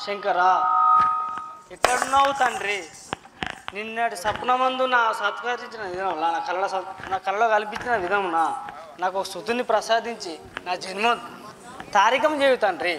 శంకరా ఎక్కడున్నావు తండ్రి నిన్నటి స్వప్నమందు నా సత్కరించిన విధం నా కళ్ళ నా కళ్ళలో కల్పించిన విధమున నాకు ఒక శుద్ధిని ప్రసాదించి నా జన్మ తారికం చేయు తండ్రి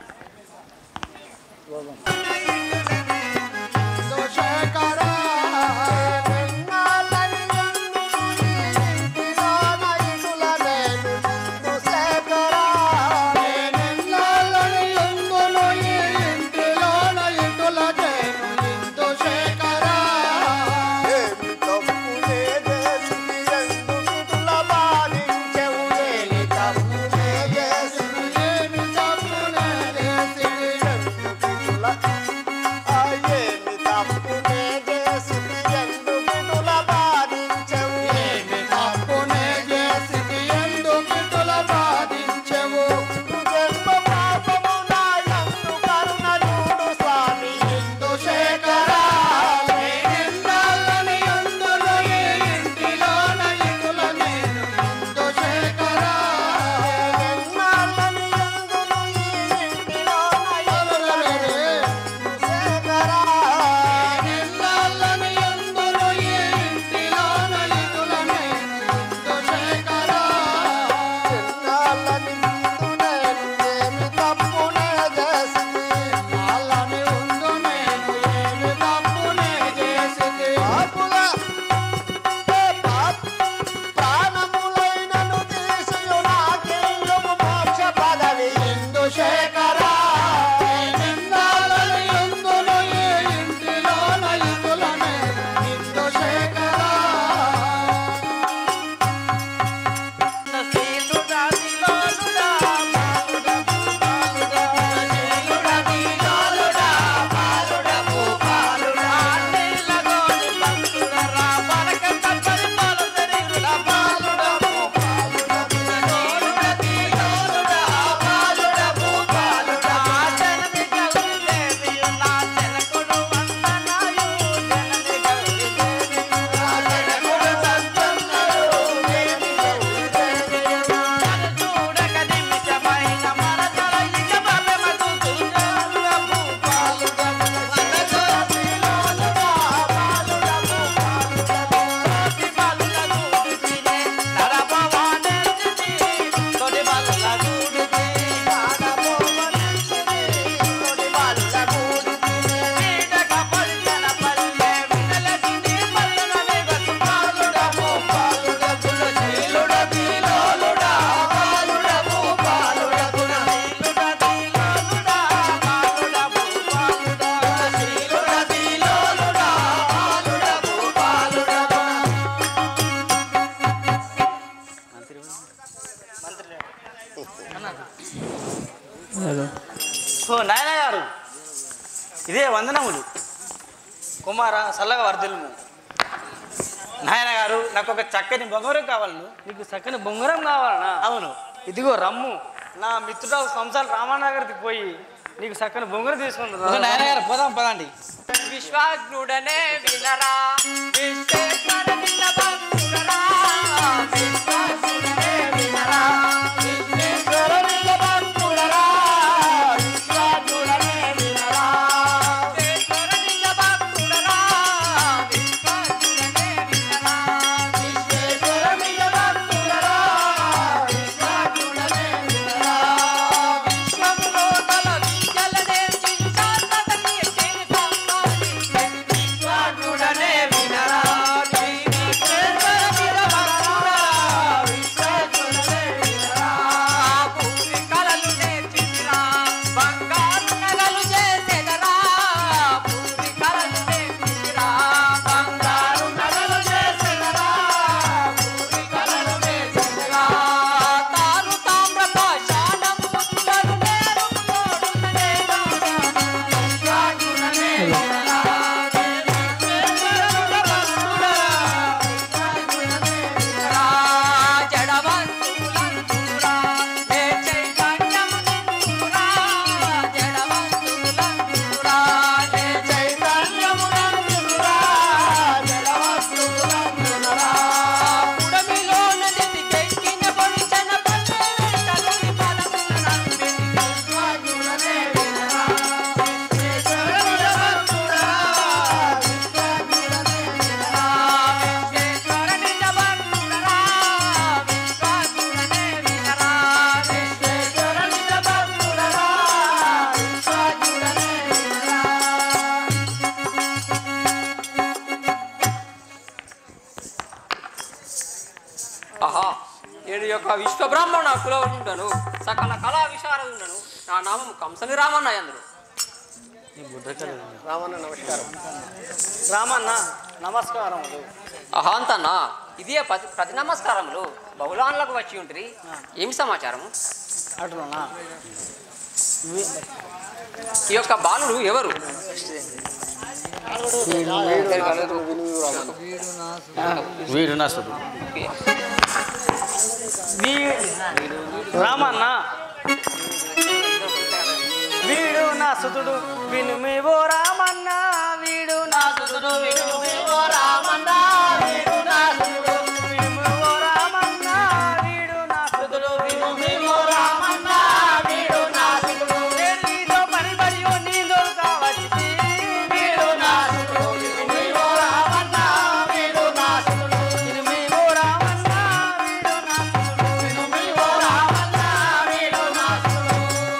ఓ నాయన గారు ఇదే వందనములు కుమార చల్లగా వర్ధులము నాయన గారు నాకు ఒక చక్కని బొంగరం కావాలను నీకు చక్కని బొంగరం కావాలనా అవును ఇదిగో రమ్ము నా మిత్రుడు సంసారం రామానగర్కి పోయి నీకు చక్కని బొంగరం తీసుకుంటున్నా నాయన గారు పోదాం పదండి విశ్వాజ్ఞుడనే వినరా విశ్వేశ్వర విన్నబంధుడరా విశ్వాజ్ఞుడనే వినరా విశ్వేశ్వర విన్నబంధుడరా విశ్వాజ్ఞుడనే వినరా విశ్వేశ్వర విన్నబంధుడరా విశ్వాజ్ఞుడనే వినరా విశ్వేశ్వర విన్నబంధుడరా విశ్వాజ్ఞుడనే వినరా విశ్వములో తల విద్యలనే చింతాతని ఎక్కిన సంపాది విశ్వాజ్ఞుడనే యొక్క విశ్వబ్రహ్మణ కులవుండను సకల కళా విశారదుండను నా నామం కంసని రామన్న అందరు రామన్న నమస్కారం రామన్న నమస్కారములు అహాంతన్న ఇదే ప్రతి ప్రతి నమస్కారములు బహుళాన్లకు వచ్చి ఉంటుంది ఏమి సమాచారము అట్లనా ఈ యొక్క బాలుడు ఎవరు వీడు నా సుడు వీ రామన్న వీడు నా సుతుడు విను మీవో రామన్న వీడు నా సుతుడు విను మీవో రామన్న వీడు నా సుతుడు విను మీవో రామన్న వీడు నా సుతుడు విను మీవో రామన్న వీడు నా సుతుడు నేను నీతో పని పడి నీతో కావచ్చు వీడు నా సుతుడు విను మీవో రామన్న వీడు నా సుతుడు విను మీవో రామన్న వీడు నా సుతుడు విను మీవో రామన్న వీడు నా సుతుడు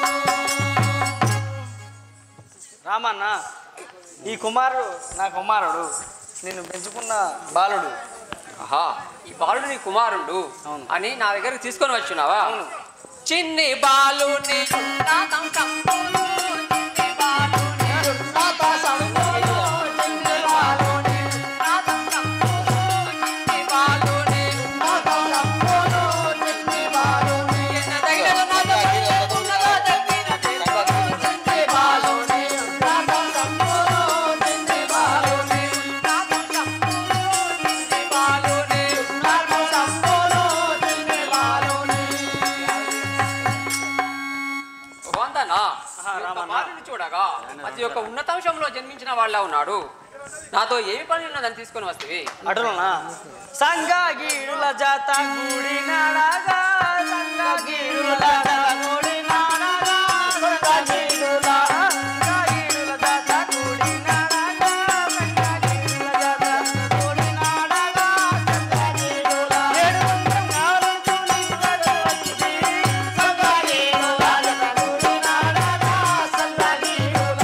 రామన్న ఈ కుమారుడు నా కుమారుడు నిన్ను పెంచుకున్న బాలుడు ఆహా ఈ బాలుడు నీ కుమారుడు అవును. అని నా దగ్గరికి తీసుకొని వచ్చినావా అవును. చిన్ని బాలుని నా కంకంబులు, చిన్ని బాలుని నా సంబులు, చిన్ని బాలుని నా కంకంబులు, చిన్ని బాలుని నా కంకంబులు, చిన్ని బాలుని ఎన్న తగిన నాతో ఉన్నదో తగ్గినది చిన్ని బాలుని నా కంకంబులు, చిన్ని బాలుని నా కంకంబులు, చిన్ని బాలుని నా కంకంబులు, చిన్ని బాలుని వందనా ఆహా, రామన్న. బాలుని చూడగా అతి యొక్క ఉన్నతాంశంలో జన్మించిన వాళ్ళ ఉన్నాడు నాతో ఏమి పని ఉన్నదని తీసుకొని వస్తేవి అటునా సంగీడుల జాత గుడి నడగా సంగీడుల జాత గుడి నడగా సంగీడుల సంగీడుల జాత గుడి నడగా సంగీడుల జాత గుడి నడగా సంగీడుల ఏడు వందల నాలుగు వచ్చి సంగీడుల జాత గుడి నడగా సంగీడుల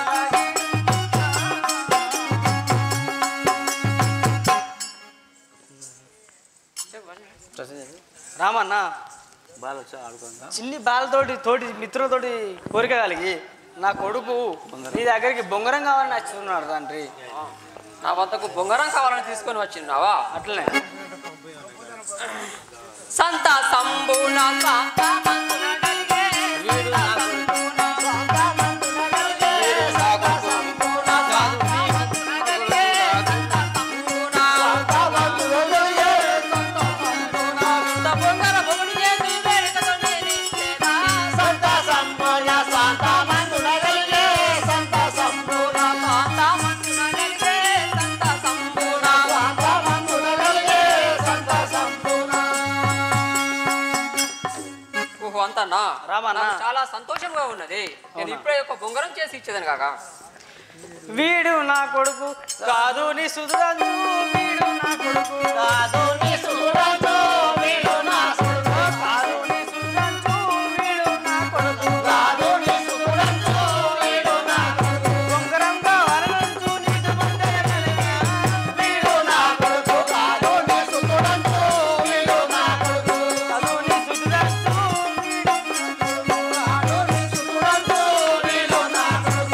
రామన్న చిన్ని బాలతోటి తోటి మిత్రులతోటి కోరిక కలిగి నా కొడుకు నీ దగ్గరికి బొంగరం కావాలని నచ్చుతున్నాడు తండ్రి నా వద్దకు బొంగరం కావాలని తీసుకొని వచ్చినావా అట్లనే సంత సంబున సంత మంతున నలిగే, వీడు నా సంబున సంత మంతున నలిగే, సంత సంబున సంత మంతున నలిగే, సంత సంబున సంత మంతున నలిగే, సంత సంబున ఇంత బొంగర బొగుడు చేసి వేడుకతో నేనిచ్చేదా, సంత సంబున సంత మంతున నలిగే, సంత సంబున సంత మంతున నలిగే, సంత సంబున సంత మంతున నలిగే, సంత సంబున ఓహో అంతన్నా రామన్న. నాకు చాలా సంతోషంగా ఉన్నది నేను అవునా? ఇప్పుడే ఒక బొంగరం చేసి ఇచ్చేదాను కాక వీడు నా కొడుకు కాదు నీ సుధురంజు వీడు నా కొడుకు కాదు నీ సుధురంజు వీడు నా కొడుకు కాదు నీ సుధురంజు వీడు నా కొడుకు కాదు నీ సుధురంజు వీడు నా కొడుకు బొంగరంగా వరణంచు నీకు గుండె కలిగా వీడు నా కొడుకు కాదు నీ సుధురంజు వీడు నా కొడుకు కాదు నీ సుధురంజు వీడు నా కొడుకు కాదు నీ సుధురంజు వీడు నా కొడుకు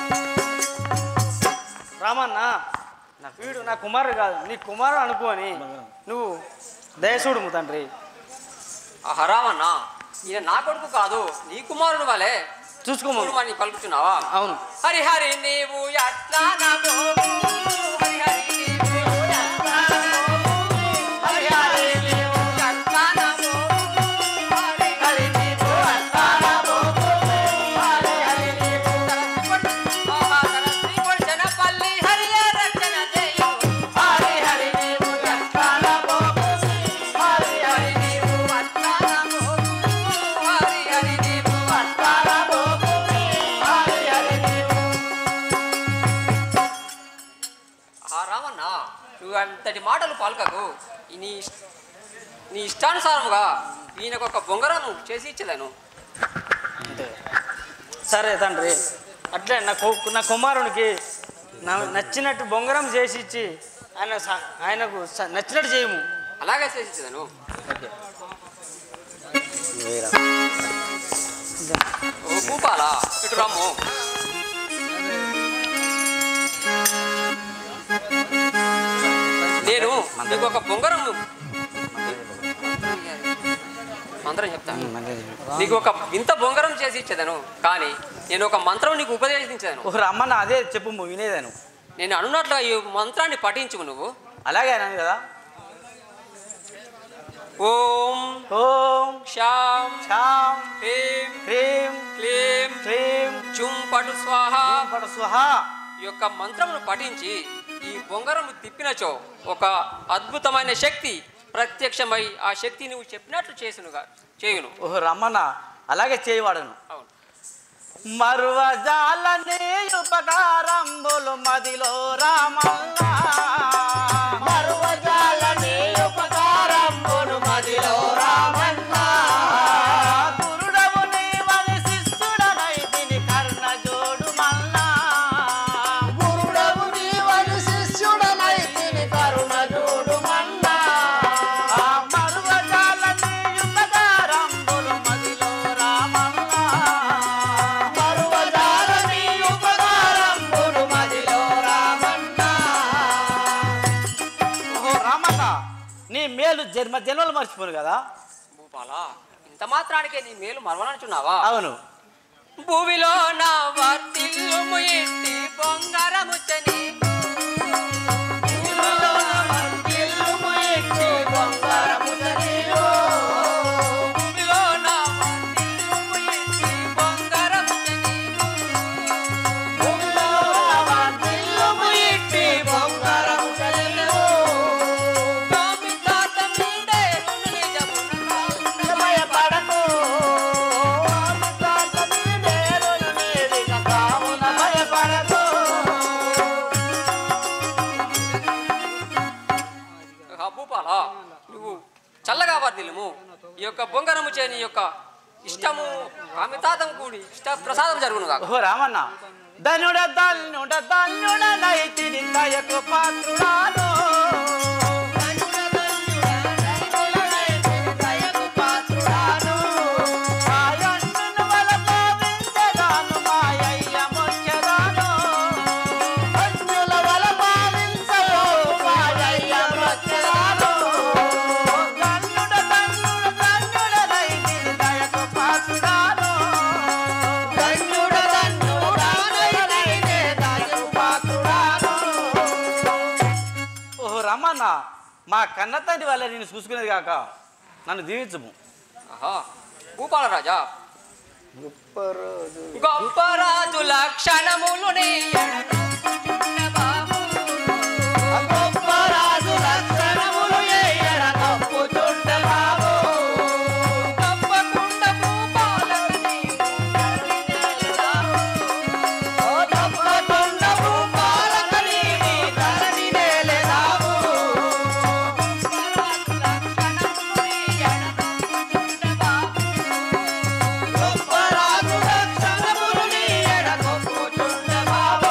రామన్న నా వీడు నా కుమారుడు కాదు నీ కుమారుడు అనుకోని నువ్వు దయచూడు తండ్రి హరామన్నా ఈయన నా కొడుకు కాదు నీ కుమారుడు వలే చూసుకోము చూడమని పలుకుతున్నావా అవును హరి హరి నీవు ఎట్లా నా గోవు? హరి హరి నీవు ఎట్లా నా గోవు? హరి హరి నీవు ఎట్లా నా గోవు? హరి హరి నీవు ఎట్లా నా గోవు? హరి హరి నీవు తలసిపొడి- ఆహా, తలసిపొడి జనపల్లి హరియే రక్షణ చేయు. హరి హరి నీవు ఎట్లా నా గోవు? హరి హరి నీవు ఎట్లా నా గోవు? హరి హరి నీవు ఎట్లా నా గోవు? హరి హరి నీవు ఆ రామన్న నువ్వు అంతటి మాటలు పలకకు ఈ నీ ఇష్- నీ ఇష్టానుసారముగా ఈయనకు ఒక బొంగరము చేసి ఇచ్చలేను సరే తండ్రి అట్లే నా కు- నా కుమారునికి నా నచ్చినట్టు బొంగరం చేసి ఇచ్చి ఆయన స- ఆయనకు స- నచ్చినట్టు చేయము అలాగే చేసి ఇచ్చలేను ఓ భూపాల ఇటు రమ్ము నేను నీకు ఒక బొంగరం మంత్రం చెప్తాను నీకు ఒక ఇంత బొంగరం చేసి ఇచ్చేదను కానీ నేను ఒక మంత్రం నీకు ఉపదేశించాను ఓ రమ్మన్న అదే చెప్పు నువ్వు వినేదాను నేను అనున్నట్లు ఈ మంత్రాన్ని పఠించు నువ్వు అలాగే అన్నాను కదా ఓం ఓం శాం శాం హ్రీం హ్రీం క్లీం క్లీం జుం పటు స్వాహ పడు స్వహ ఈ యొక్క మంత్రమును పఠించి ఈ బొంగరం తిప్పినచో ఒక అద్భుతమైన శక్తి ప్రత్యక్షమై ఆ శక్తి నువ్వు చెప్పినట్లు చేసునుగా చేయును ఓహో రమ్మన్న అలాగే చేయవాడను అవును మరువజాలని ఉపకారంబులు మదిలో రామల్ల మరువజాలని ఉపకారంబులు మదిలో రామన్న గురుడవు నీవని శిష్యుడనైతిని కర్ణ జోడు మల్లా గురుడవు నీవని శిష్యుడనైతిని కరుణ చూడు మన్నా ఆ మరువజాలని ఉపకారంబులు మదిలో రామల్ల మరువజాలని ఉపకారంబులు మదిలో రామన్న ఓహో రామన్న నీ మేలు జన్మ జన్మలు మర్చిపోను కదా భూపాల ఇంత మాత్రానికే నీ మేలు మరవనంటున్నావా అవును భూమిలో నా వర్తిల్లుము ఇంటి బొంగరముచ్చని ఇల్లుము ఎక్కి బంగారము జనియో. భూమిలో నా వర్తిల్లుము ఇంటి బొంగరముచ్చని భూమిలో ఇల్లుము ఎక్కి బంగారము జనియో. కామితాతం నీడేరును నిజమునగా. భయపడకు అమృతాంత నీ నేరును నీడిగ కావున భయపడకు ఆ భూపాల నువ్వు చల్లగా వర్దిల్లుము ఈ యొక్క బొంగరము చేయని యొక్క ఇష్టము కామితాతం కూడి ఇష్ట ప్రసాదం జరుగునుగా ఓహో రామన్న ధనుడ ధన్యుడ ధన్యుడ నైతిని దయకు పాత్రుడాను దయకు పాత్రుడాను ఆయన్నును వలపోవించగాను మాయయ్య మొక్కెదాను. అన్యుల వల భావించవో మాయయ్య బ్రతిరాను. ధన్యుడ ధన్యుడ ధన్యుడ నైతిని దయకు పాత్రుడాను. ధన్యుడ ధన్యుడానైతే దయకు పాత్రుడాను. ఓహో రమన్న మా కన్న తండ్రి వల్ల నేను చూసుకునేది కాక నన్ను దీవించము ఆహా భూపాల రాజా గొప్ప రాజు లక్షణములు నీ ఎడగొట్టుచున్న బాబు. గొప్ప రాజు లక్షణములు ఏయడ తప్పుచుండ బాబు. తప్పకుండా భూపాలకు నీవు కరుణించలేదావు. ఓ తప్పకుండా భూపాలక నీవి ధరణి నేలెదావు. గొప్ప రాజు లక్షణములు నీ ఎడ తప్పుచుండ బాబు.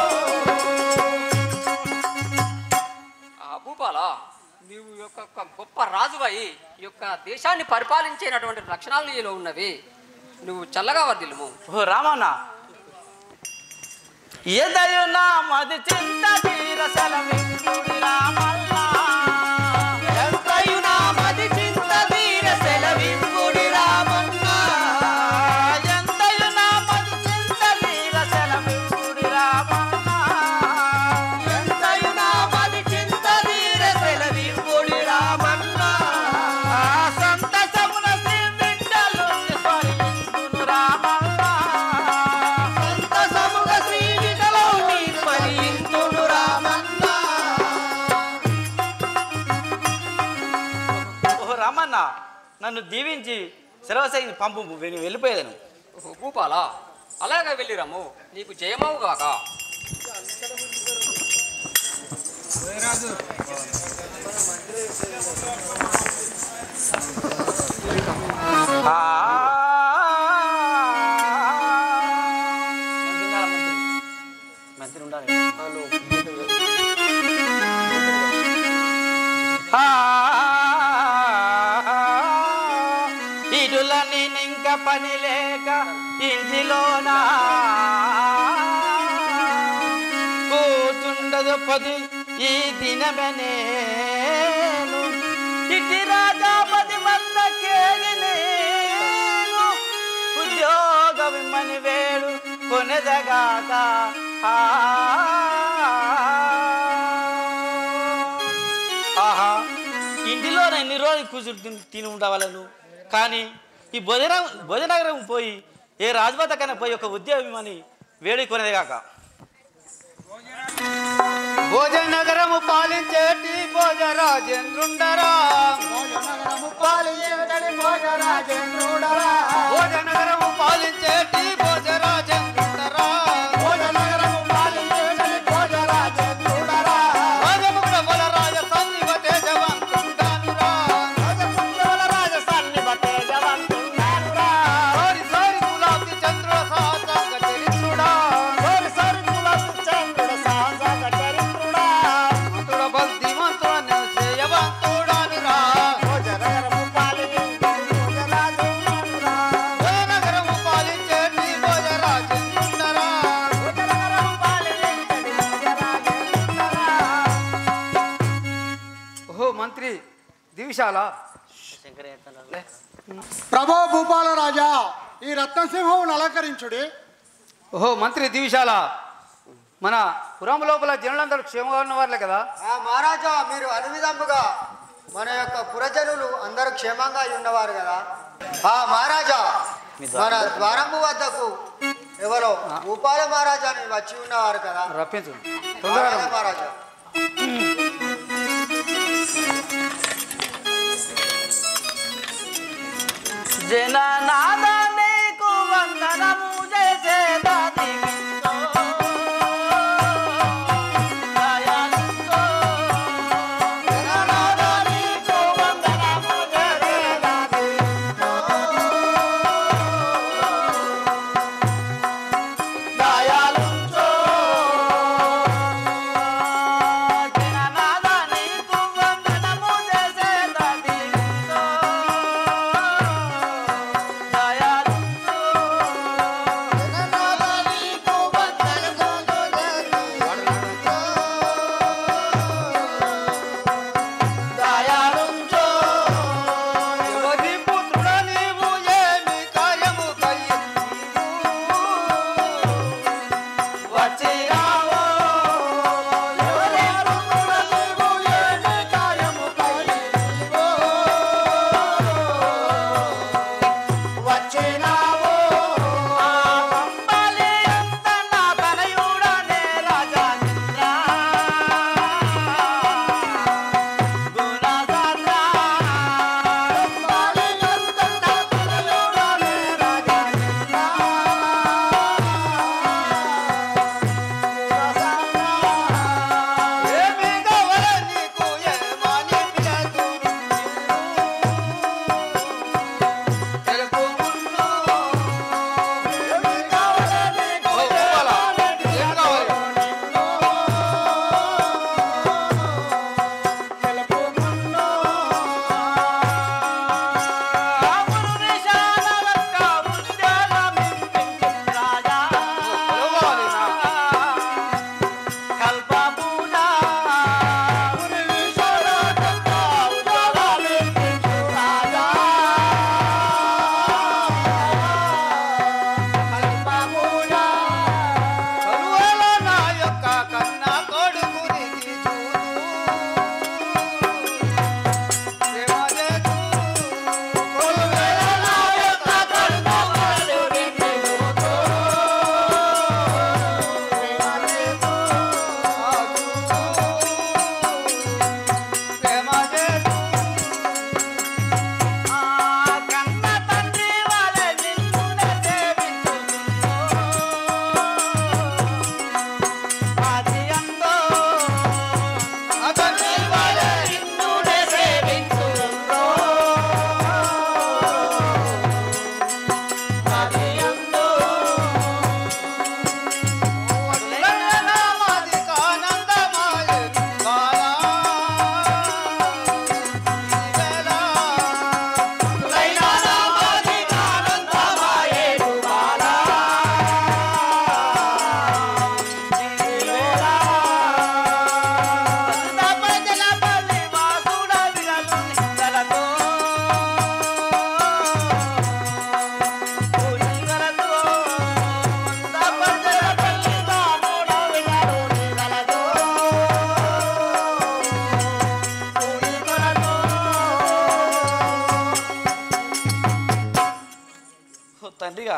ఆ భూపాల నీవు యొక్క ఒక గొప్ప రాజువై ఈ యొక్క దేశాన్ని పరిపాలించేటటువంటి లక్షణాలు నీలో ఉన్నవి నువ్వు చల్లగా వర్దిల్లుము ఓహో రామన్న ఎదయు నా మది చింత తీర సెలవింపుడి రామల్లా ఎంతయు నా మది చింత తీర సెలవింపుడి రామన్న. ఎంతయు నా మది చింత తీర సెలవింపుడి రామల్లా ఎంతయు నా మది చింత తీర సెలవింపుడి రామన్న. ఆ సంతసమున శ్రీ బిడ్డలు స్మరించును రామల్లా సంతసముగ శ్రీ విఠలుని స్మరింతుడు రామన్న. ఓహో రామన్న నన్ను దీవించి సెలవసైని పంపు నేను వెళ్ళిపోయేదాను ఓహో, భూపాల అలాగే వెళ్ళిరమ్ము నీకు జయమవు గాక ఆ మంత్రి ఉండాలి ఆ ఇటులని నీ పని లేక ఇంటిలోనా కూర్చుండదు పది ఈ దినమనేను ఇటి రాజా పది మంద కేగినేను ఉద్యోగమిమ్మని వేడు కొనెదగాక ఆ. ఆహా ఇంటిలో ఎన్ని రోజులు కూర్చుని తిని తిని ఉండవాలను కానీ ఈ భోజన భోజనగరం పోయి ఏ రాజమాత కన్నా పోయి ఒక ఉద్యోగమని వేడుకొనేది కాక భోజనగరము పాలించేటి భోజరాజేంద్రుండరా భోజనగరము పాలించేటడి భోజరాజేంద్రుడరా భోజనగరము పాలించేటి భోజరాజేంద్రుండరా భోజనగరము పాలించేటడి భోజరాజేంద్రుడరా రాజముగ్ర బల రాజ సన్నివ తేజవంతుండానురా రాజపుత్రుల రాజసన్ని బతేజవంతున్నానురా సారి సారి గులాబీ చంద్రుల సాసాంగ చరిత్రుడా సోరి సోరి కులపు చంద్రుడ సాహసక చరిత్రుడా మంతుడ బల్ది మంతుడ నిశ్చయవంతుడానురా భోజనగరము పాలించేటడి భోజరాజేంద్రుడరా భోజనగరము పాలించేటి భోజరాజేంద్రుండరా భోజనగరము పాలించేటడి భోజరాజేంద్రుడరా ఓహో మంత్రి దివిశాల ప్రభో భూపాల రాజా ఈ రత్నసింహం అలంకరించుడి ఓహో మంత్రి దివిశాల మన పురం లోపల జనులందరూ క్షేమంగా ఉన్నవారులే కదా ఆ మహారాజా మీరు అనువిధముగా మన యొక్క పురజనులు అందరూ క్షేమంగా ఉన్నవారు కదా ఆ మహారాజా మన ద్వారంబు వద్దకు ఎవరో భూపాల మహారాజా అని వచ్చి ఉన్నవారు కదా రప్పించు తొందరగా అలాగే రమ్ము. మహారాజా జననాద నీకు వందనము చేసేదాది జననాద నీకు వందనము చేసేదాది దయ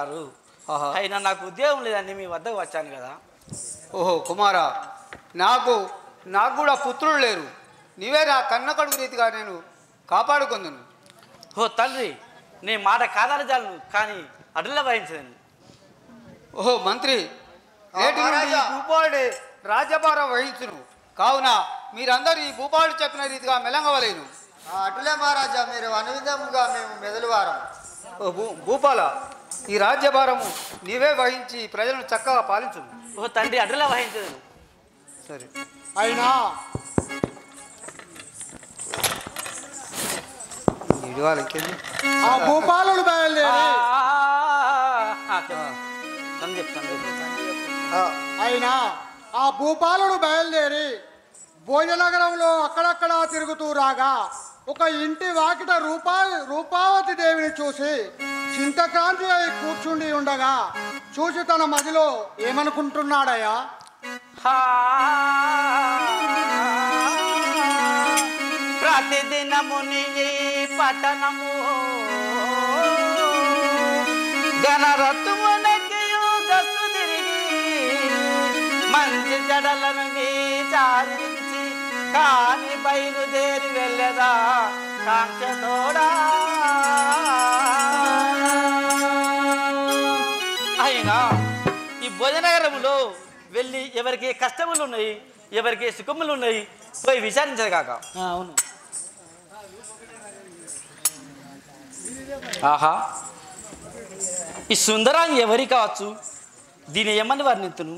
గారు ఆహా. అయినా నాకు ఉద్యోగం లేదండి మీ వద్దకు వచ్చాను కదా ఓహో కుమారా నాకు నాకు కూడా పుత్రులు లేరు నీవే నా కన్న కడుగు రీతిగా నేను కాపాడుకుందును ఓ తండ్రి నీ మాట కాదని చాలను కానీ అడ్డుల వహించదండి ఓహో మంత్రి నేటి నుండి ఈ మహారాజా. భూపాలుడే రాజ్యభారం వహించును కావున మీరందరూ ఈ భూపాలు చెప్పిన రీతిగా మెలంగవలేను ఆ, అటులే మహారాజా మీరు అనువిధంగా మేము మెదలువారం ఓ భూ భూపాల ఈ రాజ్యభారము నీవే వహించి ప్రజలను చక్కగా పాలించును ఓ తండ్రి అడ్డుల వహించదను సరే అయినా ఇడివాలి ఇంకేంది ఆ భూపాలుడు బయలుదేరి తను చెప్తాను ఆ, అయినా ఆ భూపాలుడు బయలుదేరి భోజనగరంలో అక్కడక్కడ తిరుగుతూ రాగా ఒక ఇంటి వాకిట రూపా రూపావతి దేవిని చూసి చింతకాంతి అయి కూర్చుండి ఉండగా చూసి తన మదిలో ఏమనుకుంటున్నాడయ్యా ప్రతిదినముని ఈ పట్టణము గణరత్వనకి గస్తు తిరిగి మంచి జడలను చారించి కాని బయలుదేరి వెళ్ళదా కాంచతోడా అయినా ఈ భోజనగరములో వెళ్ళి ఎవరికి కష్టములు ఉన్నాయి ఎవరికి సుఖములు ఉన్నాయి పోయి విచారించదు కాక అవును ఆహా ఈ సుందరాంగి ఎవరి కావచ్చు దీని ఏమని వర్ణితును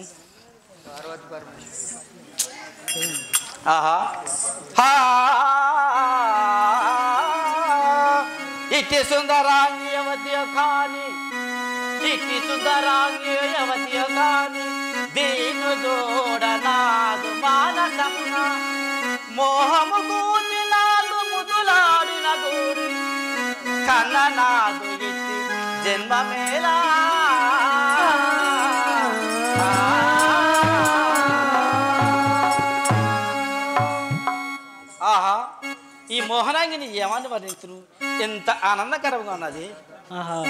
ఆహా హా ఇట్టి సుందరాంగి అవతియ కాని ఇట్టి సుందరాంగి అవతియ కాని దీను జోడ నాదు మానసమున మోహము కూచి నాదు ముదులాడిన గోరి కన్న నాదు ఇట్టి జన్మమేలా ఆహా ఈ మోహనాంగిని ఏమని వర్ణించును ఎంత ఆనందకరంగా ఉన్నది ఆహా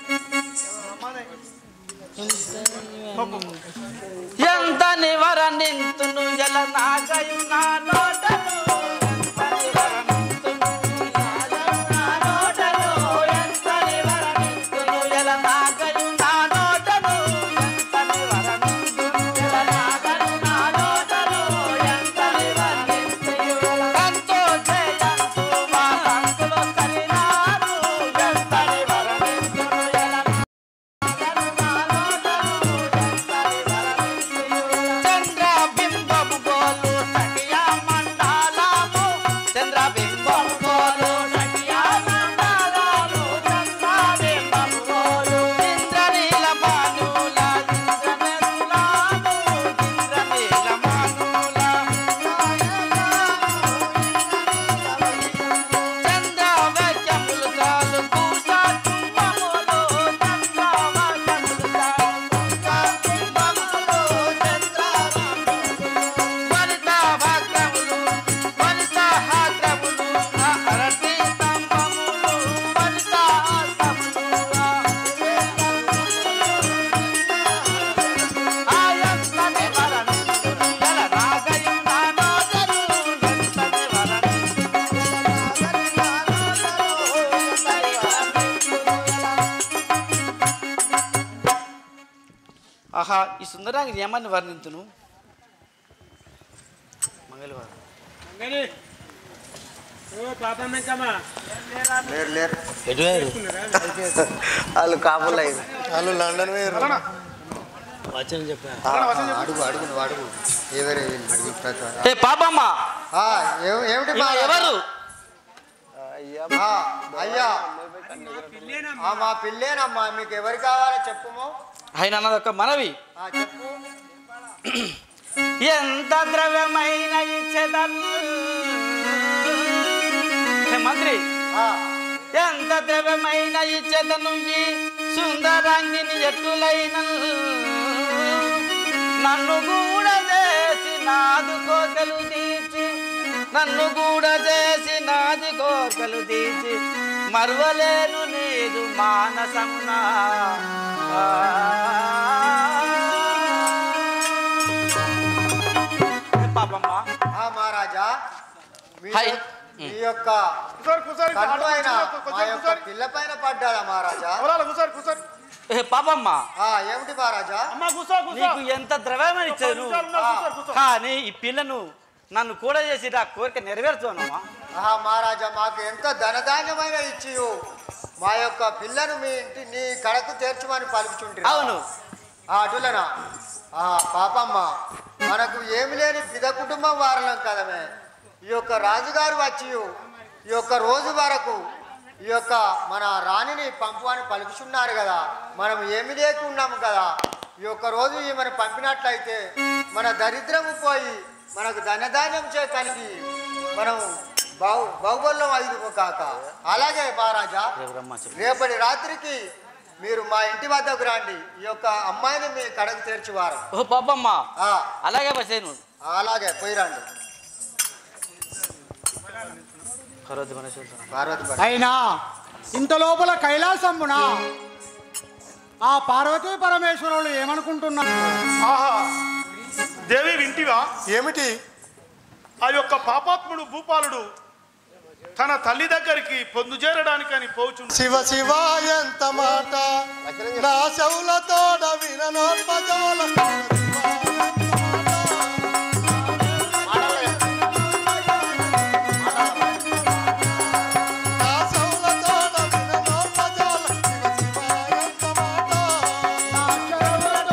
ఎంత నివరణింతును ఎల నాగయు నా నోటను ఎంత నివరణింతును నా నోటను ఎంత నివరణింతును ఎల నాగయు నా నోటను ఎంత నివరణింతును ఎల నాగయు నా నోటను ఎంత నివరణింతును ఎంతో చేయంతు మా సంకులో సరినారు ఎంత నివరణింతును ఎల చంద్రబింబము గోలు సఖియా మండలము చంద్రబింబము గోలు సఖియా మండలము చంద్రబింబము గోలు ఇంద్రనీల మానుల ఇంద్రనీలము ఇంద్రనీల మానుల చంద్రవచములు చాలు కూసా కుంభములు చంద్రవచములు చాలు కూసా కుంభములు చంద్రవచములు వనిత భాగ్యములు వనిత హాగ్రములు అరటి స్తంభములు వనిత ఆస్తములు ఆయంతని వరణులు జల నాగయం నానోదరు ఎంతని వరణులు ఆహా ఈ సుందరాంగి ఏమని వర్ణింతును మంగళవారం లేరు లేరు ఎటువైరు వాళ్ళు కాపులు అయ్యారు వాళ్ళు లండన్ వేరు వచ్చని చెప్పా అడుగు అడుగు నువ్వు అడుగు ఎవరు అడుగు ప్రతి ఏ పాపమ్మ ఆ, ఏం- ఏమిటి ఈమె మా ఎవరు ఆ, అయ్యా ఆ, మా పిల్లేనమ్మా మీకు ఎవరు కావాలో చెప్పుము ఆయన అన్నదొక్క మనవి ఆ, చెప్పు ఎంత ద్రవ్యమైన ఇచ్చేదను హే మంత్రి ఆ, ఎంత ద్రవ్యమైన ఇచ్చేదను ఈ సుందరాంగిని ఎట్టులైన నన్ను కూడా చేసి నాదు కోకలు తీర్చి నన్ను కూడా చేసి నాది కోకలు తీర్చి మరువలేను నీదు మానసమునా ఆ. పాపమ్మ ఆ మహారాజా మీ హాయ్. యొక్క- మీ యొక్క కూసారు కూసారు కన్ను అయిన మా యొక్క కూసారు పిల్ల పైన పడ్డాడా మహారాజా అవలాల కూసారు కూసారు ఏ పాపమ్మ ఆ ఏమిటి మహారాజా అమ్మా కూసో కూసో నీకు ఎంత ద్రవ్యమని ఇచ్చాను కూసారు కూసో కానీ ఈ పిల్లను నన్ను కూడా చేసి నా కోరిక నెరవేర్చున్నామా ఆహా మహారాజా మాకు ఎంత ధనధాన్యమైన ఇచ్చి మా యొక్క పిల్లను మీ ఇంటి నీ కడకు తీర్చమని పలుకుచుంటే అవును అటులనా ఆ పాపమ్మ మనకు ఏమి లేని పిద కుటుంబం వారలం కదమే ఈ యొక్క రాజుగారు వచ్చి ఈ యొక్క రోజు వరకు ఈ యొక్క మన రాణిని పంపు అని పలుకుచున్నారు కదా మనం ఏమి లేకున్నాము కదా ఈ యొక్క రోజు ఈమెను పంపినట్లయితే మన దరిద్రము పోయి మనకు ధనధాన్యం చే కలిగి మనం బాహు బాహుబల్యం ఐదు కాక అలాగే మహారాజా రేవరమ్మ చెప్పు. రేపటి రాత్రికి మీరు మా ఇంటి వద్దకు రండి ఈ యొక్క అమ్మాయిని మీ కడకు తెరిచివారు ఓ పాపమ్మ ఆ, అలాగే బసేను అలాగే పోయి రండి కరోజు గణేశ్వర పార్వతి పట్టు. అయినా ఇంత లోపల కైలాసంబున ఆ పార్వతీ పరమేశ్వరులు ఏమనుకుంటున్నారు ఆహా దేవి వింటివా ఏమిటి ఆ యొక్క పాపాత్ముడు భూపాలుడు తన తల్లి దగ్గరికి పొందు చేరడానికని పోచుండు శివ శివ ఎంత మాట నా చెవులతోడ విననోత్మజోల నా చెవులతోడ విననోత్మజోల శివ శివ ఎంత మాట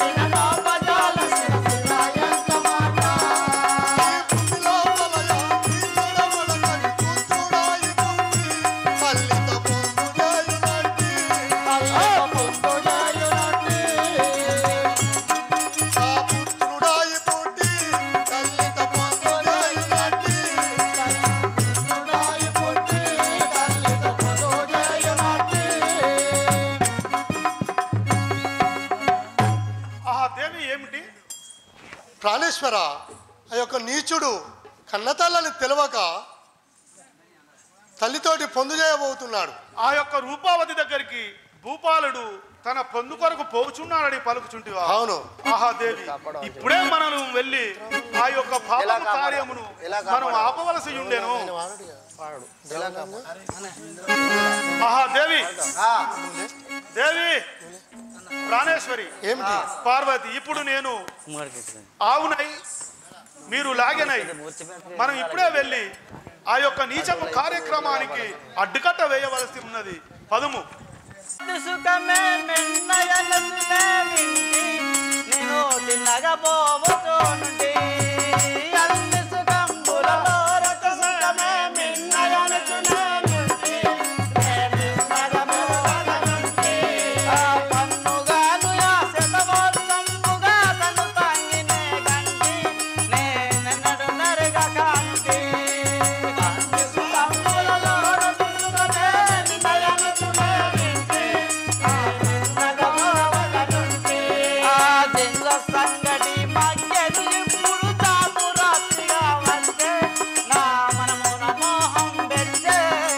ఆహా దేవి ఏమిటి ప్రాణేశ్వర ఆ యొక్క నీచుడు కన్నతల్లని తెలవక తల్లితోటి పొందు చేయబోతున్నాడు ఆ యొక్క రూపావతి దగ్గరికి భూపాలుడు తన పొందు కొరకు పోచున్నాడని పలుకుచుంటివా అవును ఆహా దేవి ఇప్పుడే మనం వెళ్ళి ఆ యొక్క పాప కార్యమును మనం ఆపవలసి ఉండేను ఆహా దేవి ఆ, దేవి ప్రాణేశ్వరి ఏమిటి పార్వతి ఇప్పుడు నేను ఆవునై మీరు లాగెనై మనం ఇప్పుడే వెళ్ళి ఆ యొక్క నీచపు కార్యక్రమానికి అడ్డుకట్ట వేయవలసి ఉన్నది పదుము సుఖమే మెన్నయనసునే వింటి నేను తిన్నగా పోవతోనుంటి అన్ని సుఖంబులలో రత సుఖమే మెన్నయనసునే వింటి నేను తిన్నగా పోవతోనుంటి ఆ పన్నుగాను యా శతమోత్తంబుగా తను తంగినే గంటి నేనెన్నడు నరగ కాంటి అన్ని సుఖంబులలో రత సుఖమే మెన్నయనసునే వింటి ఆ దింగ సంగడి మగ్గెలు ఇప్పుడు తాపు రాత్రిగా వస్తే నా మనమున మోహం పెట్టే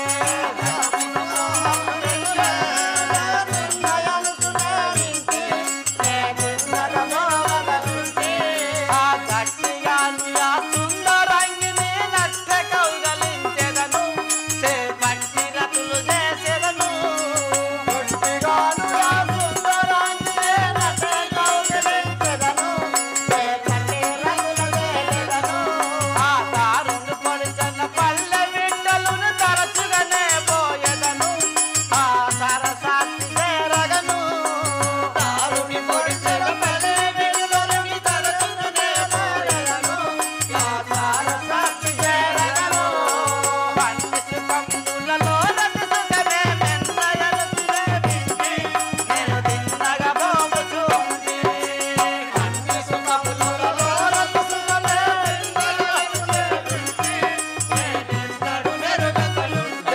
ఆ గట్టిగాను ఆ సుందరంగిని నట్ట కౌగలించెదను చేపట్టి రతులు చేసెదను గట్టిగాను ఆ సుందరంగిని నట్ట కౌగలించెదను చేపట్టి రతులు చేసెదను ఆ దారుణు పొడిచన్న పల్లె బిడ్డలను తరచుగానే పోయెదను ఆ సరసాన్ని చేరగను దారుని పొడిచన్న పల్లె బిడ్డలను తరచుగానే పోయెదను ఆ సరసాన్ని చేరగను పన్నిసు కమ్ములలో నన్ను సుఖమే మెంతయలసులే వింటి నేను తిన్నగా పోముచుంటి పన్నిసు కమ్ములలో నన్ను సుఖమే మెంతయలసులే వింటి నేనెన్నడు నెరుగకలుంటి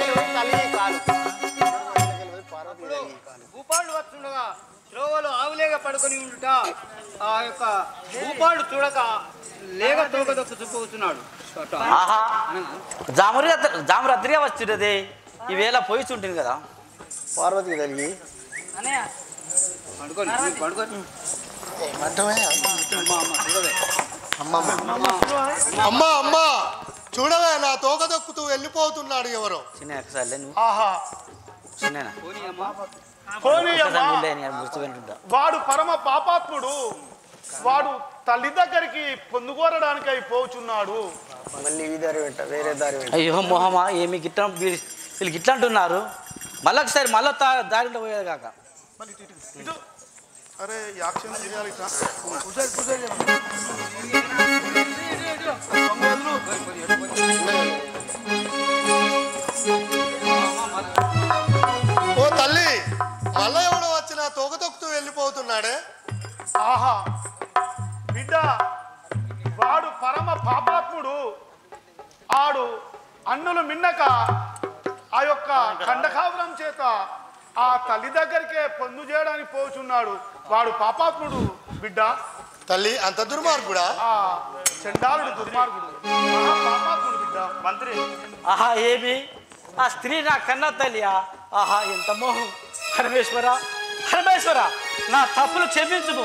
భూపాడు వస్తుండగా త్రోవలో ఆవులేగా పడుకొని ఉండుట ఆ యొక్క భూపాడు చూడక లేగ తోక దొక్కు చూపుతున్నాడు ఆహా జామురి జాము రద్రిగా వచ్చినది ఈవేళ పోయి ఉంటుంది కదా పార్వతికి తల్లి అమ్మా అమ్మా చూడవే నా తోక దొక్కుతూ వెళ్ళిపోతున్నాడు ఎవరో చిన్న ఒకసారి నువ్వు ఆహా చిన్న పోనీ అమ్మా గుర్తుపెట్టుకుంటా వాడు పరమ పాపాత్ముడు వాడు తల్లి దగ్గరికి పొందుకోరడానికి అయి పోచున్నాడు మళ్ళీ ఈ దారి పెట్ట వేరే దారి పెట్ట అయ్యో మొహమా ఏమి గిట్ల వీళ్ళు వీళ్ళు గిట్ల అంటున్నారు మళ్ళీ ఒకసారి మళ్ళీ తా- దారిలో పోయేది కాక మళ్ళీ ఇటు, ఇటు. ఇటు. అరే యాక్షన్ చేయాలి ఇట్లా ఓ తల్లి మళ్ళా ఎవడో వచ్చి నా తోక దొక్కుతూ వెళ్ళిపోతున్నాడే ఆహా బిడ్డ వాడు పరమ పాపాత్ముడు ఆడు అన్నులు మిన్నక ఆ యొక్క ఖండకావరం చేత ఆ తల్లి దగ్గరికే పొందు చేయడానికి పోచున్నాడు వాడు పాపాత్ముడు బిడ్డ తల్లి అంత దుర్మార్గుడా ఆ చండాలుడు దుర్మార్గుడు మహా పాపాత్ముడు బిడ్డ మంత్రి ఆహా ఏమి ఆ స్త్రీ నా కన్న తల్లియా ఆహా ఎంత మోహం పరమేశ్వర పరమేశ్వర నా తప్పులు క్షమించుము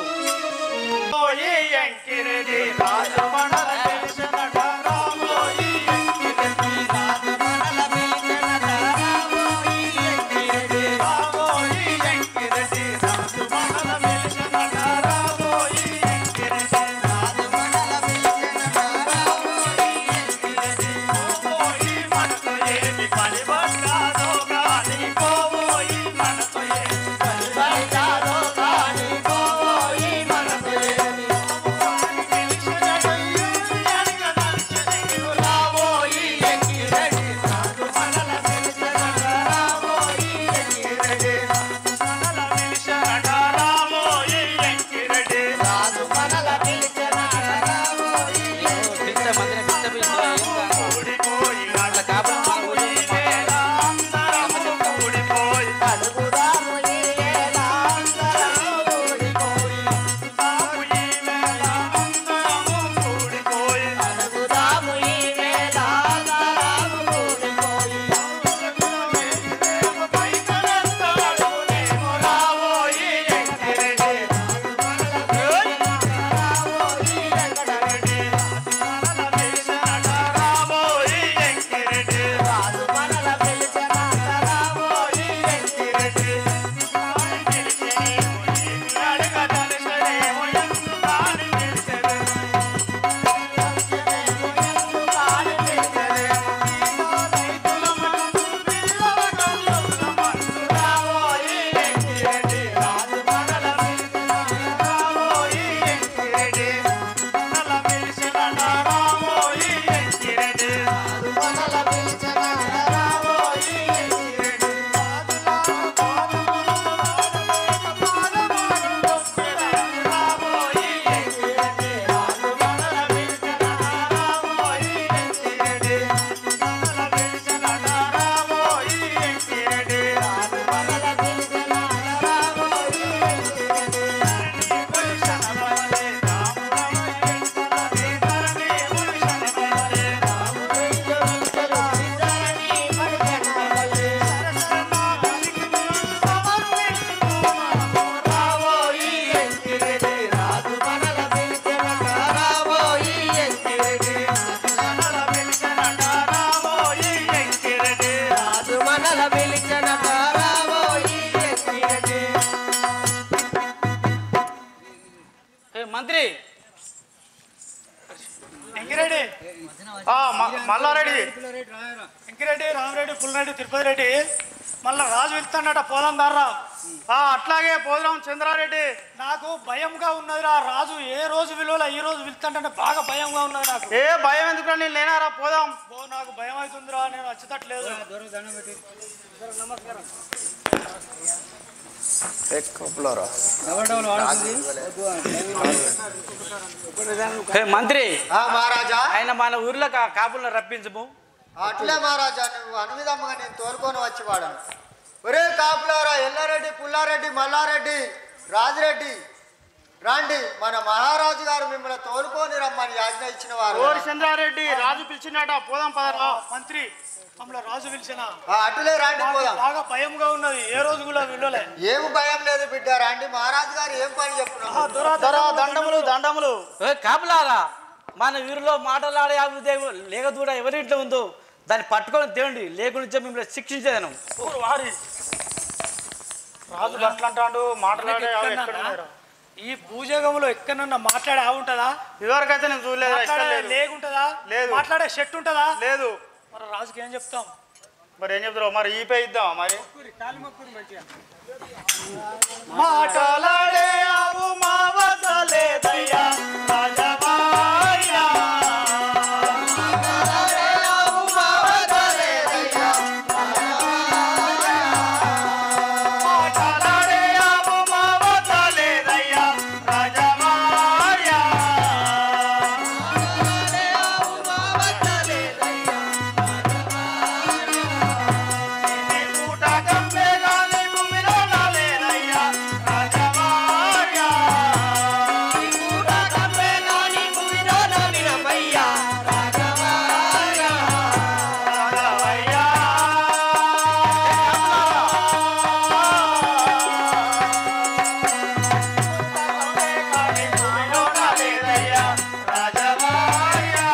పిలిచే మందిని పిలిచే పిలిచే ఏం కాదు. అట్లా కాపురం మన ఊళ్ళో ఉన్న ఏ మంత్రి ఎంకిరెడ్డి ఆ, మ- మల్లారెడ్డి ఎంకిరెడ్డి రామరెడ్డి పుల్రెడ్డి తిరుపతి రెడ్డి మళ్ళా రాజు వెళ్తాడట పోదాం దారా ఆ, అట్లాగే పోదాం చంద్రారెడ్డి నాకు భయంగా ఉన్నదిరా రాజు ఏ రోజు విలువలో ఈ రోజు వెళ్తాడంటే బాగా భయంగా ఉన్నది నాకు ఏ భయం ఎందుకు నేను లేనారా పోదాం ఓ నాకు భయం అవుతుందిరా నేను వచ్చేటట్లేదు ఏ మంత్రి ఆ మహారాజా ఆయన మన ఊర్లో కా- కాపులను రప్పించము అట్లే మహారాజా నువ్వు అనువిధంగా నేను తోలుకొని వచ్చి వాడను ఒరే కాపులారా ఎల్లారెడ్డి పుల్లారెడ్డి మల్లారెడ్డి రాజిరెడ్డి రండి మన మహారాజు గారు మిమ్మల్ని తోలుకొని రమ్మని ఆజ్ఞ ఇచ్చిన వారు ఓరి చంద్రారెడ్డి రాజు పిలిచినాట పోదాం పదరా మంత్రి మమ్మల్ని రాజు పిలిచిన ఆ, అటులే రండి పోదాం బాగా భయంగా ఉన్నది ఏ రోజు కూడా వెళ్ళలే ఏమి భయం లేదు బిడ్డ రండి మహారాజు గారు ఏం పని చెప్తున్నారు దొరా దండములు దండములు ఏ కాపులారా మన వీరిలో మాటలాడే ఆవుదేవు లేక దూడ ఎవరింట్లో ఉందో దాన్ని పట్టుకొని తేండి లేకుండా మిమ్మల్ని శిక్షించేదను ఊరు వారి రాజు అట్లా అంటాడు మాట్లాడే ఆవు ఎక్కడ ఎక్కడన్నా ఉన్నారో. ఈ భూజగంలో ఎక్కడన్నా మాట్లాడే ఆవు ఉంటుందా ఇదివరకైతే నేను చూడలేదు ఇష్టం మాట్లాడే లేదు లేకుంటుందా లేదు. మాట్లాడే షెట్ ఉంటుందా లేదు మరి రాజుకి ఏం చెప్తాం మరి ఏం చెప్తారు మరి ఈ పే ఇద్దాం మరి మాటలాడే ఆవు మా వద్ద లేదయ్యా రాజమాయ్యా. మాటలాడే ఆవు మా వద్ద లేదయ్యా రాజమాయ్యా. ఈ పూట కప్పే గాలి భూమిలో నాలేదయ్యా రాజమాయ్యా. ఈ పూట కప్పే గాలి భూమిలో నాలినమయ్యా రాజమాయ్యా. రాజమయ్యా. గాలి భూమిలో నాలేదయ్యా రాజమాయ్యా.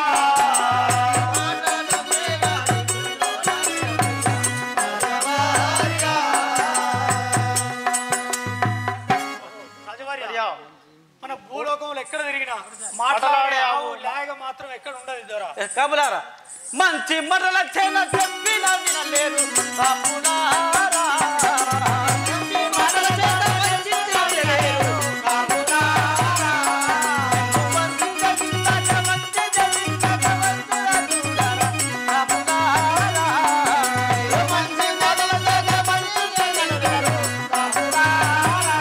రాజవారి మన భూలోకంలో ఎక్కడ తిరిగినా మాట్లాడే ఆవు లేగ మాత్రం ఎక్కడ ఉండదు దొరా ఏ కాపులారా మంచి మరల చేన చెప్పిన వినలేరు కాపులారా మంచి మరల చేన వంచించిన వినలేరు కాపులారా. మంచి జగించక మంచి జగించక మంచి జగించక కాపులారా. మంచి మరల చేన మంచి జగించక కాపులారా.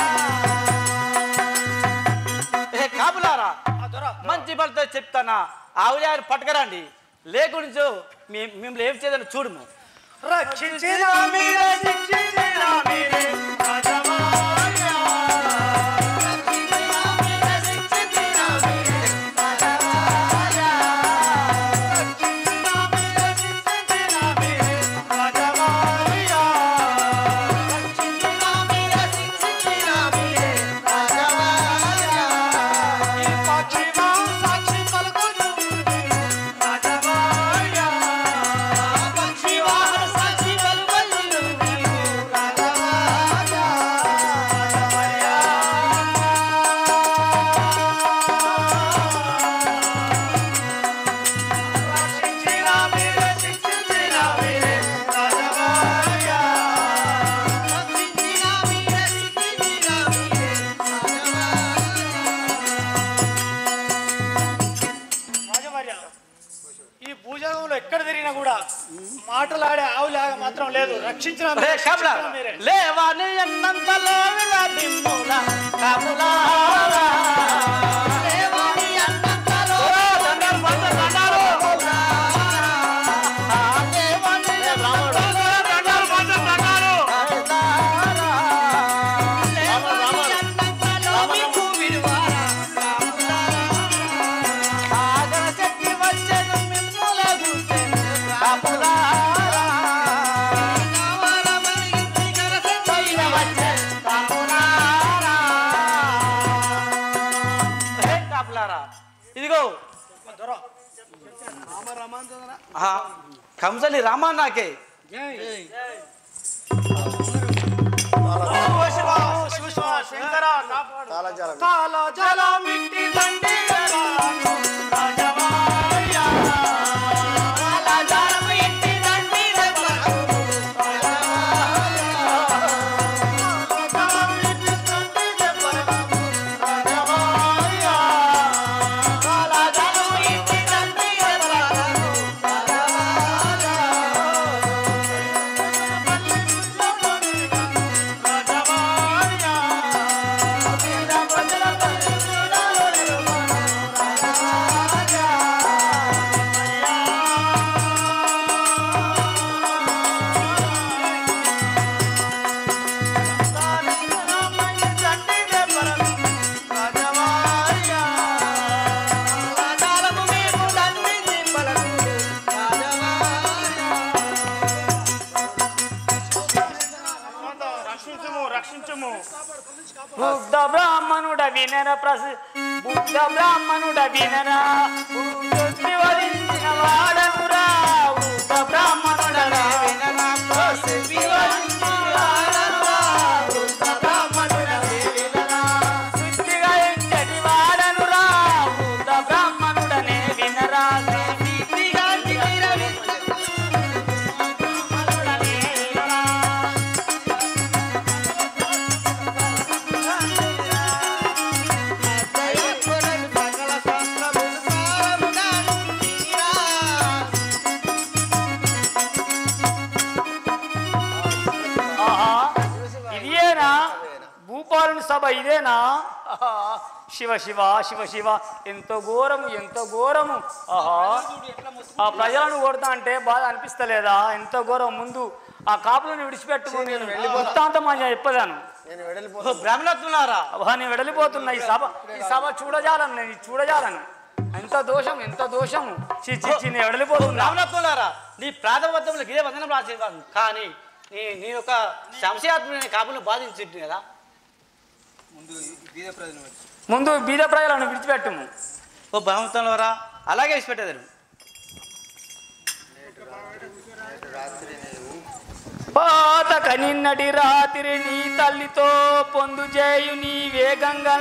ఏ కాపులారా ఆ దొరా మంచి బలతో చెప్తానా ఆవులారు పట్టుకరండి లేకుండా మిమ్మల్ని ఏం చేయాలని చూడము రక్షించిన మీరే శిక్షించిన మీరే రాజమాయ్యా. రక్షించిన మీరే శిక్షించిన మీరే రాజమాయ్యా. ఈ పక్షిమా సాక్షి పలుకును రాజమాయ్యా. రక్షించిన మీరే శిక్షించిన మీరే రాజమాయ్యా. రాజవర్య ఈ భూజాగంలో ఎక్కడ తిరిగినా కూడా మాటలాడే ఆవులాగా మాత్రం లేదు రక్షించిన రే మీరే, కాపులా శిక్షించిన మీరే లేవాని ఎన్నంతలో విలదిమ్ముల కాపులారా. ఓ, దండాలు, వంద దండాలు. ఆ, లేవాని ఎన్నంతలో దండాలు, వంద దండాలు. కాపులారా. లేవాని ఎన్నంతలో మీకు విలువారా. ఆగర శక్తి వచ్చెను మిమ్ముల గుర్తెను కాపులారా. పైన వచ్చెను కాపులారా. హే కాపులారా ఇదిగో దొర ఆ, కంసలి రామన్నాకే శంకర కాపాడు కాల జలం ఇంటి దండి రాజమాయ్యా. కాల జలం ఇంటి దండి రాజమాయ్యా. వినర ప్రసి బుద్ధ బ్రాహ్మణుడ వినరా భూతృప్తి వరించిన వాడనురా బుద్ధ బ్రాహ్మణుడ వినరా ప్రసిద్ధి వరించిన వాడనురా బుద్ధ బ్రాహ్మణుడ వినరా శుద్ధిగా ఎంచటి వాడనురా బుద్ధ బ్రాహ్మణుడనే వినరా శుద్ధిగా వినరా బ్రాహ్మణుడనే వినరా ఆహా ఇదేనా భూపాలన సభ ఇదేనా ఆహా, శివ శివ శివ శివ ఎంతో ఘోరము ఎంతో ఘోరము ఆహా ఆ ప్రజలను కొడతా అంటే బాధ అనిపిస్తలేదా ఎంతో ఘోరం ముందు ఆ కాపులను విడిచిపెట్టు నేను వృత్తాంతం అని చెప్పదాను ఓ బ్రాహ్మణత్వులారా అబ్బా నేను వెడలిపోతున్నా ఈ సభ ఈ సభ చూడజాలను నేను ఇది చూడజాలను ఎంత దోషం ఎంత దోషము చి చి చి నేను వెడలిపోతున్నా బ్రాహ్మణత్వులారా నీ ప్రాథమత్వంలో ఇదే వందనం రాసేవాను కానీ నీ నీ యొక్క సంశయాత్మైన కాపులను బాధించింది కదా ముందు బీద ప్రజలను విడిచిపెట్టుము ఓ బ్రాహ్మణత్వంలోరా అలాగే ఇచ్చిపెట్టేదారు పాతక నిన్నటి రాత్రి నీ తల్లితో పొందు చేయు నీ వేగంగా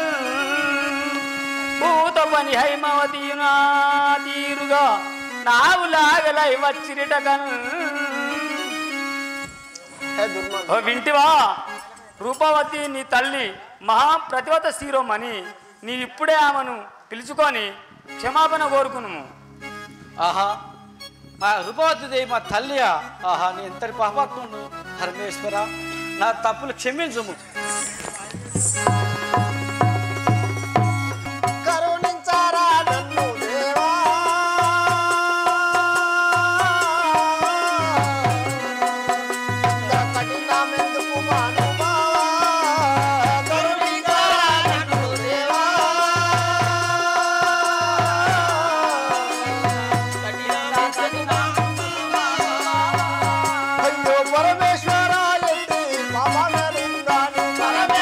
భూత పని హైమవతీయునా తీరుగా నావు లాగలై వచ్చిరిటగన్ ఓ వింటివా రూపవతి నీ తల్లి మహా ప్రతివత శిరోమణి నీ ఇప్పుడే ఆమెను పిలుచుకొని క్షమాపణ కోరుకును ఆహా మా రూపవతి దేవి మా తల్లియా ఆహా నీ ఎంతటి పాపాత్ముడు పరమేశ్వర నా తప్పులు క్షమించుము కరుణించారా నన్ను దేవా కఠినమెందుకు మానుభావా కరుణించారా నన్ను దేవా అయ్యో పరమేశ్వర ఎత్తి పాపనరిందాను పరమేశ్వర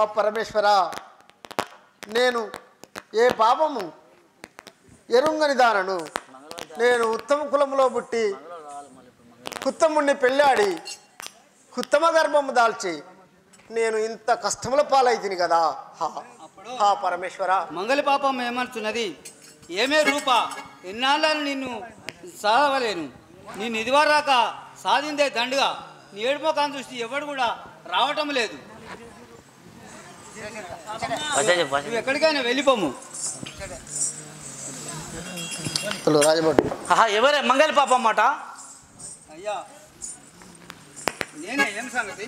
పరమేశ్వర నేను ఏ పాపము ఎరుంగని దానను నేను ఉత్తమ కులములో పుట్టి కుత్తముణ్ణి పెళ్ళాడి కుత్తమ గర్భము దాల్చి నేను ఇంత కష్టముల పాలైతిని కదా హా హా పరమేశ్వర మంగళ పాపం ఏమనుతున్నది ఏమే రూప ఎన్నాళ్ళని నిన్ను సాధవలేను నేను ఇదివరాక సాధిందే దండుగా నీ ఏడుమోకాన్ని చూసి ఎవడు కూడా రావటం లేదు నువ్వు ఎక్కడికైనా వెళ్ళిపోము హలో రాజభట్ ఆహా ఎవరే మంగళ పాప మాట అయ్యా నేనే ఏం సంగతి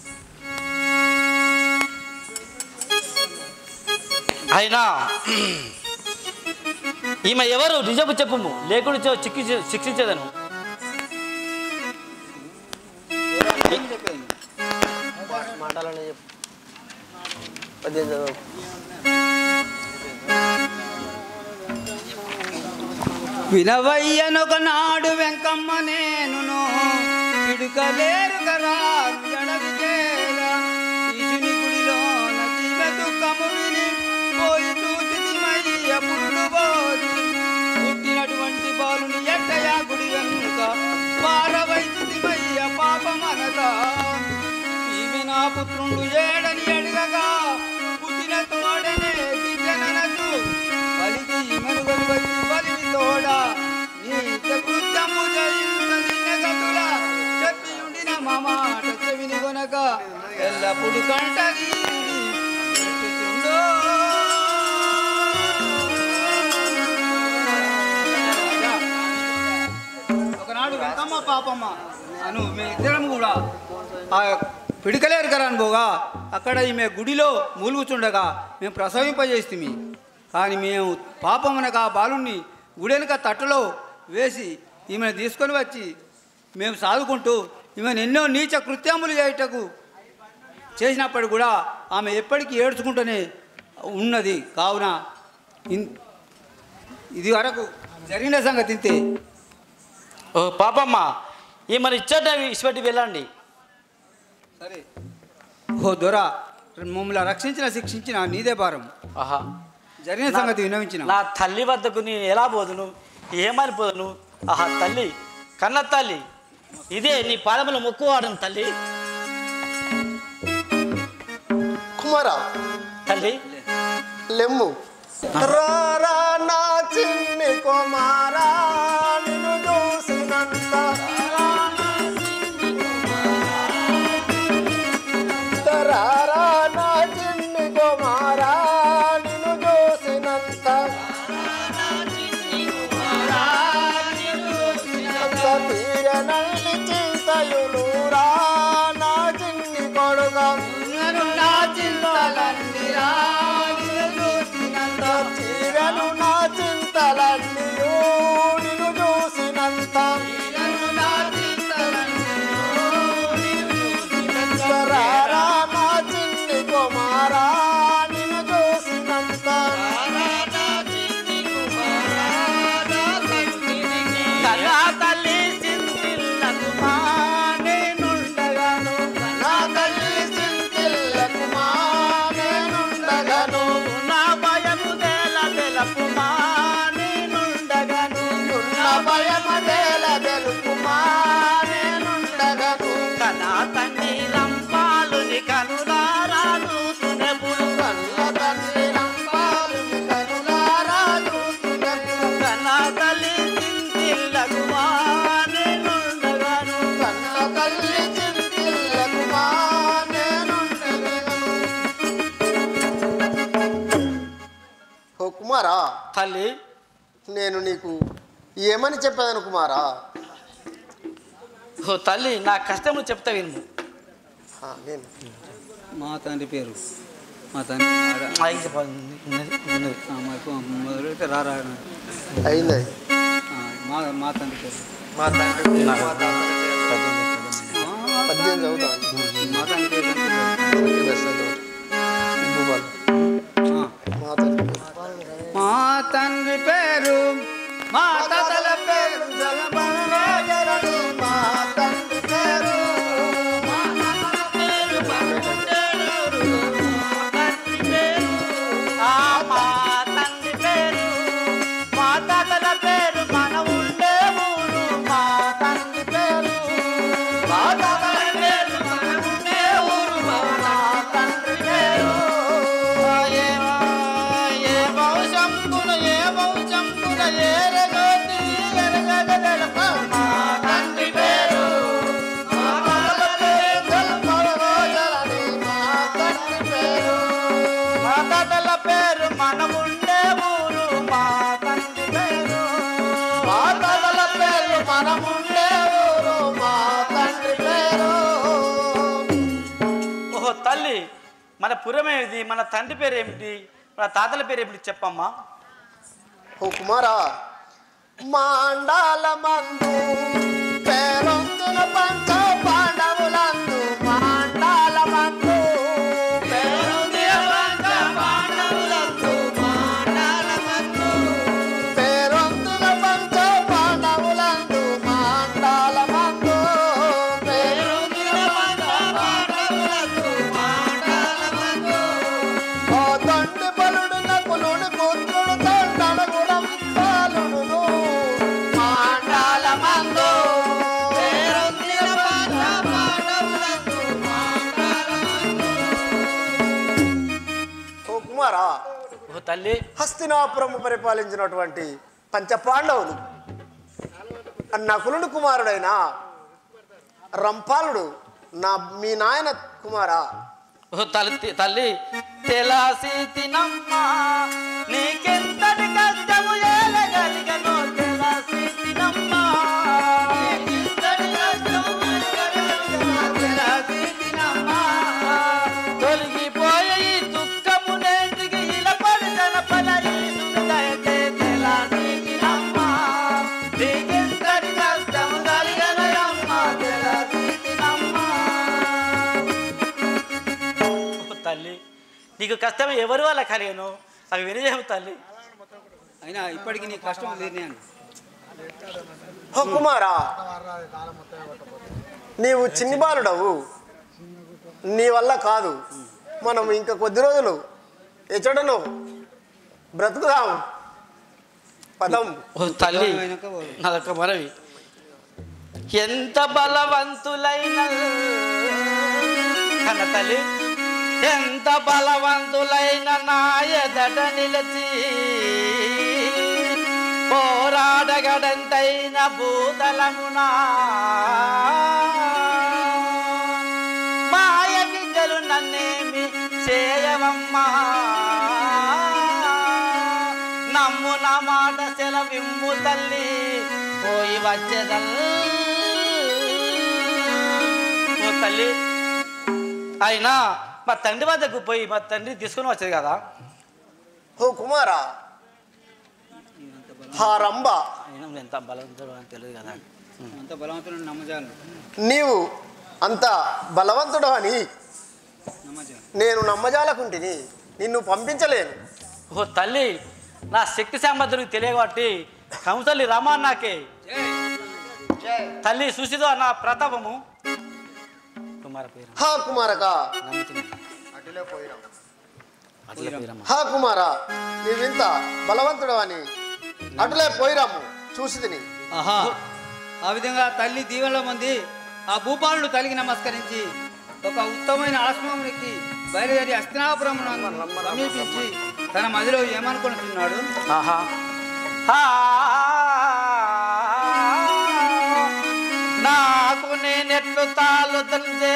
అయినా ఈమె ఎవరు నిజము చెప్పుము లేకుండా చె- చిక్కి శిక్షించేదను ఏం చెప్పాను మాటలోనే చెప్పు పద్యం చదువు వినవయ్యనొక నాడు వెంకమ్మ నేనును పిడుకలేరు కదా జడవికేలా ఈశుని గుడిలో నదీవ దుఃఖము విని పోయి చూచితిమయ్య పురుడు బోధి పుట్టినటువంటి బాలుని ఎట్టయా గుడి వెనుక పారవైచితిమయ్య పాపమనగా ఈమె నా పుత్రుండు ఏడని అడగగా పుట్టిన తోడనే గిట్టననచు పలికి ఈమెను గొప్పి పలికి తోడ నీ కృత్యము జయించని గతుల చెప్పి ఉండిన మా మాట చెవిని కొనక ఎల్లప్పుడు కంటది ఒకనాడు వెంకమ్మ పాపమ్మ అను మీ ఇద్దరం కూడా ఆ పిడికలేరు కదా పోగా అక్కడ ఈమె గుడిలో మూలుగుచుండగా మేము ప్రసవింపజేస్తుంది కానీ మేము పాపమునక ఆ బాలుణ్ణి గుడెనక తట్టలో వేసి ఈమెను తీసుకొని వచ్చి మేము సాదుకుంటూ ఈమెను ఎన్నో నీచ కృత్యములు చేయుటకు చేసినప్పుడు కూడా ఆమె ఎప్పటికీ ఏడ్చుకుంటూనే ఉన్నది కావున ఇన్- ఇది వరకు జరిగిన సంగతి ఇంతే ఓ పాపమ్మ ఈమెను ఇచ్చట ఇచ్చిపెట్టి వెళ్ళండి సరే ఓ దొర మమ్మల్ని రక్షించిన శిక్షించిన నీదే భారం ఆహా జరిగిన సంగతి వినవించిన నా తల్లి వద్దకు నేను ఎలా పోదును ఏమని పోదును ఆహా తల్లి కన్న తల్లి ఇదే నీ పాదములు మొక్కువాడను తల్లి కుమారా తల్లి లెమ్ము రారా నా చిన్ని కుమారా నిన్ను చూసినంత రారా నా చిన్ని కుమారా నిన్ను చూసినంత తీరనల్లి చింతయులురా నా చిన్ని కొడుగా నా చింతలన్నీరా తీరను నా చింతలన్నీయు నిన్ను చూసినంత రారా నా చిన్ని కుమారా నిన్ను చూసినంత కన్నా తల్లి చింతిల్లకు మా నేనుండగాను నా తల్లి చింతిల్లకు మా నేనుండగను నా భయము దేల తెలుపు మా నేనుండగాను నా భయమదేల తెలుపు మా నేనుండగను కన్నా తండ్రి రంపాలుని కనులారాను తునెపుడు కన్న తల్లి రంపాలుని కనులారా చూస్తున్నప్పుడు కన్నా తల్లి చింతిల్లకు మా నేనుండగాను కన్న తల్లి చింతిల్లకు మా నేనుండగను ఓ కుమారా తల్లి నేను నీకు ఏమని చెప్పేదను కుమారా ఓ తల్లి నా కష్టము చెప్తా విను ఆ, నేను మా తండ్రి పేరు మా తండ్రి ఆడ- ఆయనకి చెప్పాలి ఉన్నది ఉన్నది ఆ, మా కు- మొదలెడితే రారా అయింది అది. ఆ, మా మా తండ్రి పేరు మా తండ్రి పేరు, మా తాత పేరు. ఆ, పద్యం చదువుతాను మా తండ్రి పేరు అంటే ఓకే, బస్ చదువు. భూపాల్. ఆ. మా తండ్రి పేరు. మా తండ్రి పేరు మా తాతల పేరు జగమనరాజరడు మా తండ్రి పేరు మన పురం ఏమిటి మన తండ్రి పేరు ఏమిటి మన తాతల పేరు ఏమిటి చెప్పమ్మా ఓ కుమారా మాండాల మందు పేరొందున పంచ పాండవులందు మాండాల మందు పేరొందున పంచ పాండవులందు మాండాల మందు పేరొందున పంచ పాండవులందు మాండాల మందు పేరొందున పంచ పాండవులందు మాండాల మందు ఓ తండ్రి బలుడు నకులుడు పుత్రుడు తండగుణం పాలుడును మాండాల మందు పేరొందిన పాట పాడవులందు మాండాల మందు. ఓ కుమారా ఓ తల్లి హస్తినాపురము పరిపాలించినటువంటి పంచపాండవులు ఆ నకులుడు కుమారుడైన రంపాలుడు నా మీ నాయన కుమారా ఓ తల్లి తల్లి తెలాసి తినమ్మా నీకెంతటి కష్టము ఏలగలిగనో తెలాసి తినమ్మా నీకెంతటి కష్టము ఏలగలిగనో తెలాసి తినమ్మా. తొలగిపోయే ఈ దుఃఖము నేటికి ఇలా పడితన పలరి సుఖదయతే తెలాసి తినమ్మా. నీకెంతటి కష్టము కలిగనయమ్మా తెలాసి తినమ్మా. ఓ తల్లి నీకు కష్టం ఎవరి వల్ల కలిగను అవి వినజేము తల్లి అయినా ఇప్పటికి నీ కష్టం తీరినాను ఓ కుమారా నీవు చిన్ని బాలుడవు నీ వల్ల కాదు మనం ఇంకా కొద్ది రోజులు ఎచ్చడను బ్రతుకుదాం పదం ఓ తల్లి అయినాక ఓ- నాదొక మనవి ఎంత బలవంతులైన కన్న తల్లి ఎంత బలవంతులైన నా ఎదట నిలిచి పోరాడగడంతైన భూతలమునా మాయ విద్యలు నన్నేమి చేయవమ్మా నమ్ము నా మాట సెలవిమ్ము తల్లి పోయి వచ్చేదల్ ఓ తల్లి అయినా మా తండ్రి వద్దకు పోయి మా తండ్రి తీసుకుని వచ్చేది కదా ఓ కుమారా హా రంభ అయినా నువ్వు ఎంత బలవంతుడు అని తెలియదు కదా అంత బలవంతులను నమ్మజాలు నీవు అంత బలవంతుడు అని నమ్మజాలు నేను నమ్మజాలకుంటిని నిన్ను పంపించలేను ఓ తల్లి నా శక్తి సామర్థ్యం తెలియబట్టి కంసలి రామాన్నాకే తల్లి చూసిదో నా ప్రతాపము కుమార పేరు హా కుమారక నమ్మితిని. అటులే పోయినాం అట్లా పేరమ్మ. హా కుమార నీవింత బలవంతుడు అని అటులే పోయిరాము చూసి తిని ఆహా ఆ విధంగా తల్లి దీవెనలో మంది ఆ భూపాలుడు తల్లికి నమస్కరించి ఒక ఉత్తమమైన ఆశ్రమానికి బయలుదేరి అస్తినాపురం సమీపించి తన మదిలో ఏమనుకుంటున్నాడు ఆహా ఆ, నాకు నేనెట్లు తాలు తంజే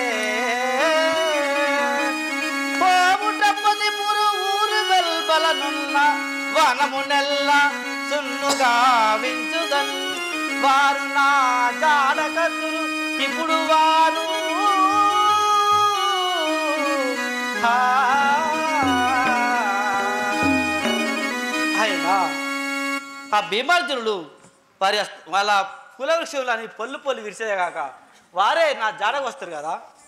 పోవుటప్పది మురు ఊరు వెల్బలనున్న వనము నెల్ల సున్నుగా వించుదన్ వారు నా జాడకతురు ఇప్పుడు వారు అయినా ఆ భీమార్జునుడు వారి అస్- వాళ్ళ కుల వృక్షంలోని పొల్లు పొల్లు విరిసేదే కాక వారే నా జాడకు వస్తారు కదా